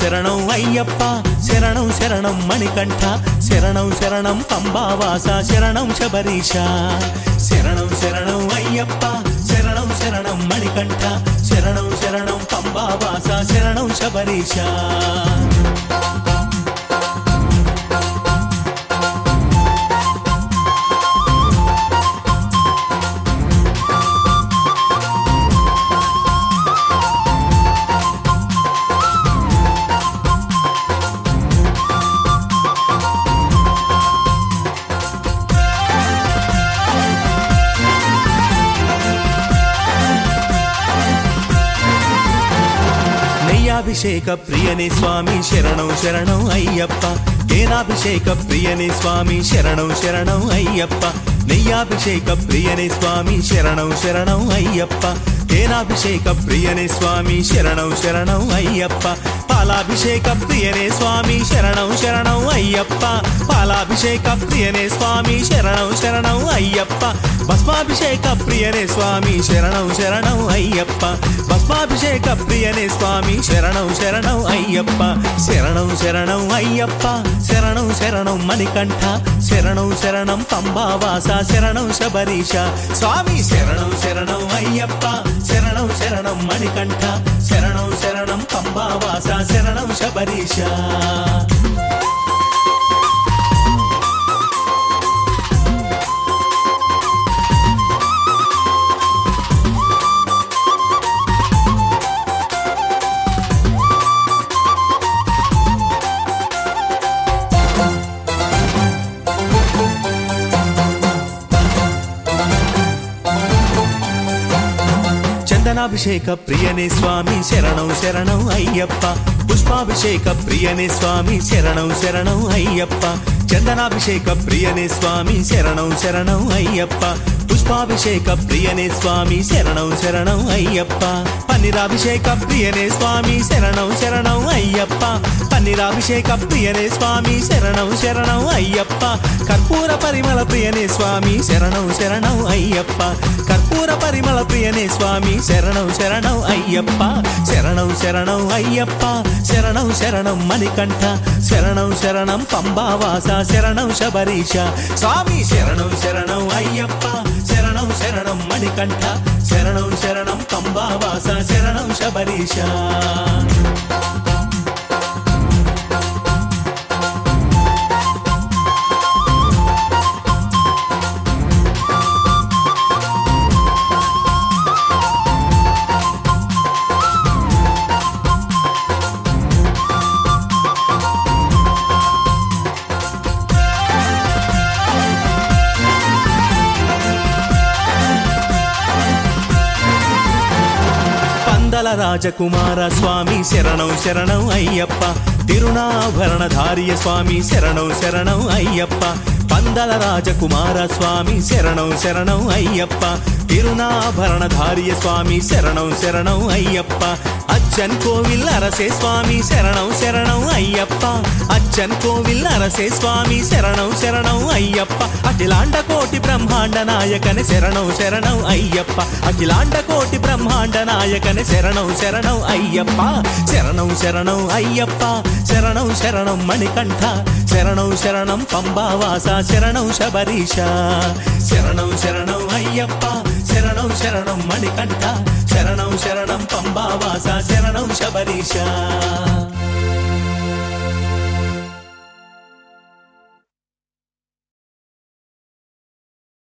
శరణం అయ్యప్ప శరణం శరణం మణికంఠ శరణం శరణం పంబావాస శరణం శబరీష శరణం శరణం అయ్యప్ప శరణం శరణం మణికంఠ శరణం శరణం పంబావాస శరణం శబరీష నెయ్యాభిషేక ప్రియనే స్వామి శరణం శరణం అయ్యప్ప తేనాభిషేక ప్రియనే స్వామి శరణం శరణం అయ్యప్ప నెయ్యాభిషేక ప్రియనే స్వామి శరణం శరణం అయ్యప్ప తేనాభిషేక ప్రియనే స్వామి శరణం శరణం అయ్యప్ప పాలాభిషేక ప్రియనే స్వామి శరణం శరణం అయ్యప్ప పాలాభిషేక ప్రియనే స్వామి శరణం శరణం అయ్యప్ప భస్మాభిషేక ప్రియనే స్వామి శరణం శరణం అయ్యప్ప భస్మాభిషేక ప్రియనే స్వామి శరణం శరణం అయ్యప్ప శరణం శరణం అయ్యప్ప శరణం శరణం మణికంఠ శరణం శరణం పంబావాస శరణం శబరీష స్వామి శరణం శరణం అయ్యప్ప శరణం శరణం మణికంఠ శరణం శరణం పంబావాస శరణం శబరీష చందనాభిషేక ప్రియనే స్వామి శరణం శరణం అయ్యప్ప పుష్పాభిషేక ప్రియనే స్వామి శరణం శరణం అయ్యప్ప చందనాభిషేక ప్రియనే స్వామి శరణం శరణం అయ్యప్ప పుష్పాభిషేక ప్రియనే స్వామి శరణం శరణం అయ్యప్ప పన్నీరాభిషేక ప్రియనే స్వామి శరణం శరణం అయ్యప్ప పన్నీరాభిషేక ప్రియనే స్వామి శరణం శరణం అయ్యప్ప కర్పూర పరిమళ ప్రియనే స్వామి శరణం శరణం అయ్యప్ప కర్పూర పరిమళ ప్రియనే స్వామి శరణం శరణం అయ్యప్ప శరణం శరణం అయ్యప్ప శరణం శరణం మణికంఠ శరణం శరణం పంబావాస శరణం శబరీష స్వామి శరణం శరణం అయ్యప్ప శరణం శరణం మణికంఠ శరణం శరణం పంబావాస శరణం శబరీష పందల రాజకుమార స్వామి శరణం శరణం అయ్యప్ప తిరునాభరణధార్య స్వామి శరణం శరణం అయ్యప్ప పందల రాజకుమార స్వామి శరణం శరణం అయ్యప్ప తిరునాభరణధార్య స్వామి శరణం శరణం అయ్యప్ప అచ్చన్ కోవిల్ అరసే స్వామి శరణం శరణం అయ్యప్ప అచ్చన్ కోవిల్ అరసే స్వామి శరణం శరణం అయ్యప్ప అఖిలాండ కోటి బ్రహ్మాండ నాయకని శరణం శరణం అయ్యప్ప అఖిలాండ కోటి బ్రహ్మాండ నాయకని శరణం శరణం అయ్యప్ప శరణం శరణం అయ్యప్ప శరణం శరణం మణికంఠ శరణం శరణం పంబావాస శరణం శబరీష శరణం శరణం అయ్యప్ప శరణం శరణం మణికంఠ శరణం శరణం పంబావాస శరణం శబరీష